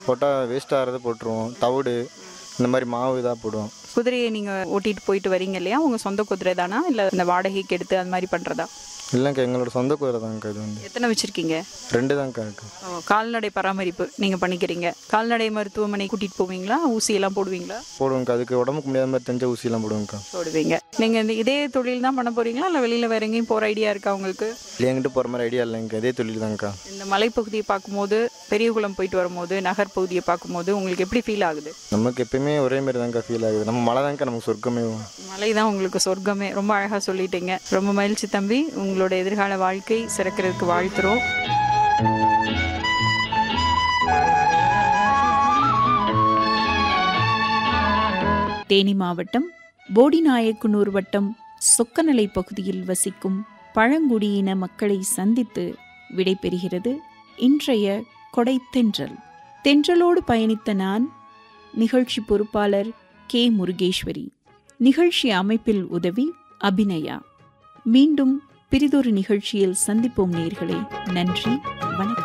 போட்டால் வேஸ்ட் ஆகிறத போட்டுருவோம் தவிடு இந்த மாதிரி மாவு இதாக போடுவோம் குதிரையை நீங்கள் ஓட்டிட்டு போயிட்டு வரீங்க இல்லையா உங்கள் சொந்த குதிரை தானா இல்லை இந்த வாடகைக்கு எடுத்து அது மாதிரி பண்ணுறதா இல்லைங்க்கா எங்களோட சொந்த குதிரை தாங்க்கா இது வந்து எத்தனை வச்சுருக்கீங்க ரெண்டு தாங்க்கா இருக்கு ஓ, கால்நடை பராமரிப்பு நீங்கள் பண்ணிக்கிறீங்க கால்நடை மருத்துவமனை கூட்டிகிட்டு போவீங்களா ஊசியெல்லாம் போடுவீங்களா போடுவோங்க்கா அதுக்கு உடம்புக்கு முடியாத மாதிரி தெரிஞ்ச ஊசியெல்லாம் போடுவோங்க்கா போடுவீங்க நீங்கள் இந்த இதே தொழில் தான் பண்ண போகிறீங்களா இல்லை வெளியில் வேற எங்கேயும் போகிற ஐடியா இருக்கா உங்களுக்கு இல்லையங்கிட்டு போகிற மாதிரி ஐடியா இல்லைங்க இதே தொழில் தாங்க்கா இந்த மலைப்பகுதியை பார்க்கும்போது பெரியகுளம் போயிட்டு வரும்போது நகர் பகுதியை பார்க்கும்போது உங்களுக்கு எப்படி ஃபீல் ஆகுது நமக்கு எப்பயுமே ஒரே மாதிரி தாங்க்கா ஃபீல் ஆகுது நம்ம மழை தாங்க்கா நமக்கு சொர்க்கமே மலை தான் உங்களுக்கு சொர்க்கமே ரொம்ப அழகாக சொல்லிட்டீங்க ரொம்ப மகிழ்ச்சி தம்பி உங்களோட எதிர்கால வாழ்க்கை சிறக்கிறதுக்கு வாழ்த்துறோம் தேனி மாவட்டம் போடிநாயக்குனூர் வட்டம் சொக்கநலை பகுதியில் வசிக்கும் பழங்குடியின மக்களை சந்தித்து விடைபெறுகிறது இன்றைய கொடை தென்றல் தென்றலோடு பயணித்த நான் நிகழ்ச்சி பொறுப்பாளர் கே முருகேஸ்வரி நிகழ்ச்சி அமைப்பில் உதவி அபிநயா மீண்டும் பிரிதொரு நிகழ்ச்சியில் சந்திப்போம் நேர்களே நன்றி வணக்கம்